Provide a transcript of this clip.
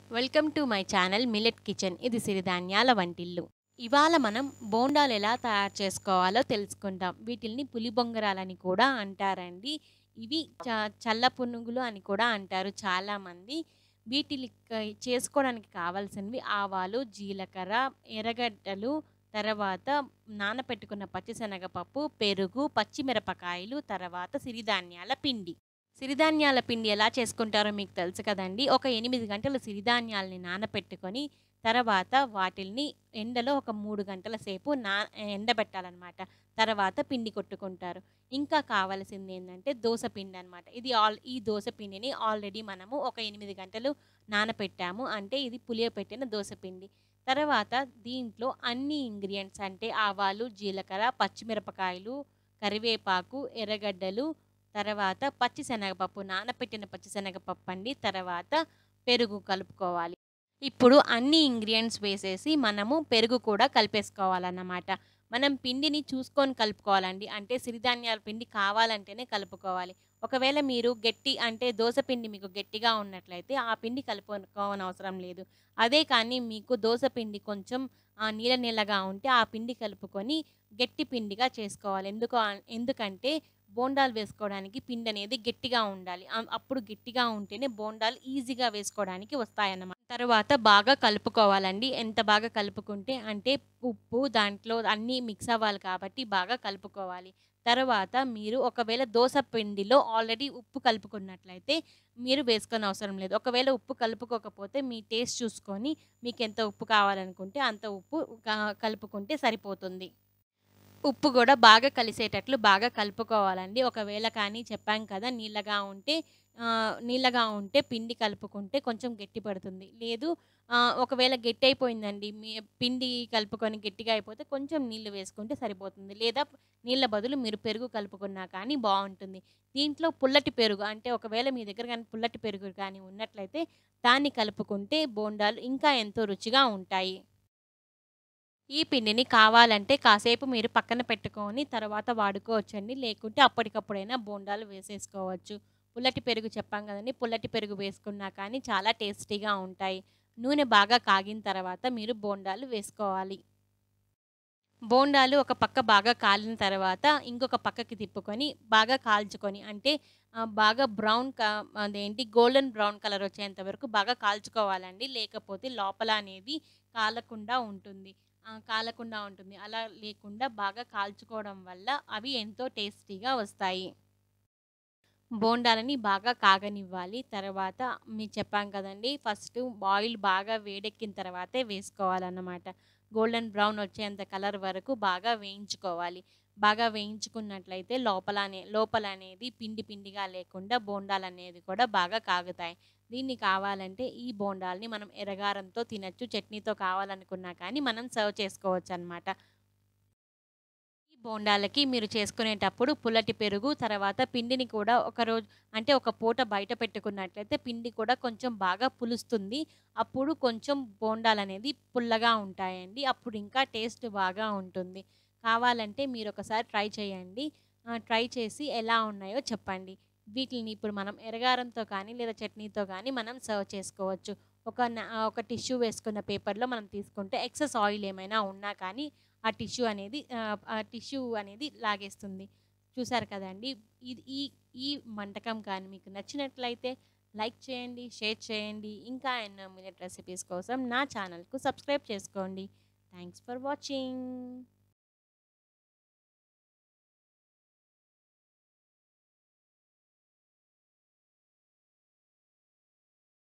welcome to my channel millet kitchen ఇది సిరిధాన్యాల వంటిల్లు ఇవాళ మనం బోండాలు ఎలా తయారు చేసుకోవాలో తెలుసుకుందాం వీటిల్ని పులి బొంగరాలని కూడా అంటారండి ఇవి చ చల్ల పునుగులు అని కూడా అంటారు చాలామంది వీటిని క- చేసుకోవడానికి కావాల్సినవి ఆవాలు జీలకర్ర ఎర్రగడ్డలు తర్వాత నానపెట్టుకున్న పచ్చిశనగపప్పు పెరుగు పచ్చిమిరపకాయలు తర్వాత సిరిధాన్యాల పిండి సిరిధాన్యాల పిండి ఎలా చేసుకుంటారో మీకు తెలుసు కదండి ఒక ఎనిమిది గంటలు సిరిధాన్యాలని నానపెట్టుకొని తర్వాత వాటిల్ని ఎండలో ఒక మూడు గంటల సేపు నా ఎండబెట్టాలన్నమాట తర్వాత పిండి కొట్టుకుంటారు ఇంకా కావాల్సింది ఏంటంటే దోశ పిండి అనమాట ఇది ఆల్ ఈ దోశ పిండిని ఆల్రెడీ మనము ఒక ఎనిమిది గంటలు నానపెట్టాము అంటే ఇది పులియపెట్టిన దోశ పిండి తర్వాత దీంట్లో అన్ని ఇంగ్రీడియంట్స్ అంటే ఆవాలు జీలకర్ర పచ్చిమిరపకాయలు కరివేపాకు ఎర్రగడ్డలు తర్వాత పచ్చిశనగపప్పు నానపెట్టిన పచ్చిశనగపప్పు అండి తర్వాత పెరుగు కలుపుకోవాలి ఇప్పుడు అన్ని ఇంగ్రీడియంట్స్ వేసేసి మనము పెరుగు కూడా కలిపేసుకోవాలన్నమాట మనం పిండిని చూసుకొని కలుపుకోవాలండి అంటే సిరిధాన్యాల పిండి కావాలంటేనే కలుపుకోవాలి ఒకవేళ మీరు గట్టి అంటే దోశ పిండి మీకు గట్టిగా ఉన్నట్లయితే ఆ పిండి కలుపుకోవని అవసరం లేదు అదే కానీ మీకు దోశ పిండి కొంచెం ఆ, నీళ్ళ నీళ్ళగా ఉంటే ఆ పిండి కలుపుకొని గట్టి పిండిగా చేసుకోవాలి ఎందుకు అ- ఎందుకంటే బోండాలు వేసుకోవడానికి పిండి అనేది గట్టిగా ఉండాలి అ- అప్పుడు గట్టిగా ఉంటేనే బోండాలు ఈజీగా వేసుకోవడానికి వస్తాయన్నమాట తర్వాత బాగా కలుపుకోవాలండి ఎంత బాగా కలుపుకుంటే అంటే ఉప్పు దాంట్లో అన్నీ మిక్స్ అవ్వాలి కాబట్టి బాగా కలుపుకోవాలి తర్వాత మీరు ఒకవేళ దోశ పిండిలో ఆల్రెడీ ఉప్పు కలుపుకున్నట్లయితే మీరు వేసుకొని అవసరం లేదు ఒకవేళ ఉప్పు కలుపుకోకపోతే మీ టేస్ట్ చూసుకొని మీకు ఎంత ఉప్పు కావాలనుకుంటే అంత ఉప్పు క- కలుపుకుంటే సరిపోతుంది ఉప్పు కూడా బాగా కలిసేటట్లు బాగా కలుపుకోవాలండి ఒకవేళ కానీ చెప్పాం కదా నీళ్ళగా ఉంటే ఆ, నీళ్ళగా ఉంటే పిండి కలుపుకుంటే కొంచెం గట్టి పడుతుంది లేదు ఆ, ఒకవేళ గట్టి అయిపోయిందండి మీ పిండి కలుపుకొని గట్టిగా అయిపోతే కొంచెం నీళ్ళు వేసుకుంటే సరిపోతుంది లేదా నీళ్ళ బదులు మీరు పెరుగు కలుపుకున్నా కానీ బాగుంటుంది దీంట్లో పుల్లటి పెరుగు అంటే ఒకవేళ మీ దగ్గర కానీ పుల్లటి పెరుగు కానీ ఉన్నట్లయితే దాన్ని కలుపుకుంటే బోండాలు ఇంకా ఎంతో రుచిగా ఉంటాయి ఈ పిండిని కావాలంటే కాసేపు మీరు పక్కన పెట్టుకొని తర్వాత వాడుకోవచ్చండి లేకుంటే అప్పటికప్పుడైనా బోండాలు వేసేసుకోవచ్చు పుల్లటి పెరుగు చెప్పాం కదండి పుల్లటి పెరుగు వేసుకున్నా కానీ చాలా టేస్టీగా ఉంటాయి నూనె బాగా కాగిన తర్వాత మీరు బోండాలు వేసుకోవాలి బోండాలు ఒక పక్క బాగా కాలిన తర్వాత ఇంకొక పక్కకి తిప్పుకొని బాగా కాల్చుకొని అంటే ఆ, బాగా బ్రౌన్ క- అదేంటి గోల్డెన్ బ్రౌన్ కలర్ వచ్చేంత వరకు బాగా కాల్చుకోవాలండి లేకపోతే లోపల అనేది కాలకుండా ఉంటుంది ఆ, కాలకుండా ఉంటుంది అలా లేకుండా బాగా కాల్చుకోవడం వల్ల అవి ఎంతో టేస్టీగా వస్తాయి బోండాలని బాగా కాగనివ్వాలి తర్వాత మీకు చెప్పాం కదండి ఫస్ట్ ఆయిల్ బాగా వేడెక్కిన తర్వాతే వేసుకోవాలన్నమాట గోల్డెన్ బ్రౌన్ వచ్చేంత కలర్ వరకు బాగా వేయించుకోవాలి బాగా వేయించుకున్నట్లయితే లోపల అనే లోపల అనేది పిండి పిండిగా లేకుండా బోండాలు అనేది కూడా బాగా కాగుతాయి దీన్ని కావాలంటే ఈ బోండాల్ని మనం ఎర్రగారంతో తినచ్చు చట్నీతో కావాలనుకున్నా కానీ మనం సర్వ్ చేసుకోవచ్చు అనమాట ఈ బోండాలకి మీరు చేసుకునేటప్పుడు పుల్లటి పెరుగు తర్వాత పిండిని కూడా ఒక రోజు అంటే ఒక పూట బయట పెట్టుకున్నట్లయితే పిండి కూడా కొంచెం బాగా పులుస్తుంది అప్పుడు కొంచెం బోండాలు అనేది పుల్లగా ఉంటాయండి అప్పుడు ఇంకా టేస్ట్ బాగా ఉంటుంది కావాలంటే మీరు ఒకసారి ట్రై చేయండి ఆ, ట్రై చేసి ఎలా ఉన్నాయో చెప్పండి వీటిని ఇప్పుడు మనం ఎరగారంతో కానీ లేదా చట్నీతో కానీ మనం సర్వ్ చేసుకోవచ్చు ఒక నా- ఒక టిష్యూ వేసుకున్న పేపర్లో మనం తీసుకుంటే ఎక్సెస్ ఆయిల్ ఏమైనా ఉన్నా కానీ ఆ టిష్యూ అనేది ఆ, ఆ టిష్యూ అనేది లాగేస్తుంది చూసారు కదండి ఇది ఈ ఈ వంటకం కానీ మీకు నచ్చినట్లయితే లైక్ చేయండి షేర్ చేయండి ఇంకా ఎన్నో మినిట్ రెసిపీస్ కోసం నా ఛానల్కు సబ్స్క్రైబ్ చేసుకోండి థ్యాంక్స్ ఫర్ వాచింగ్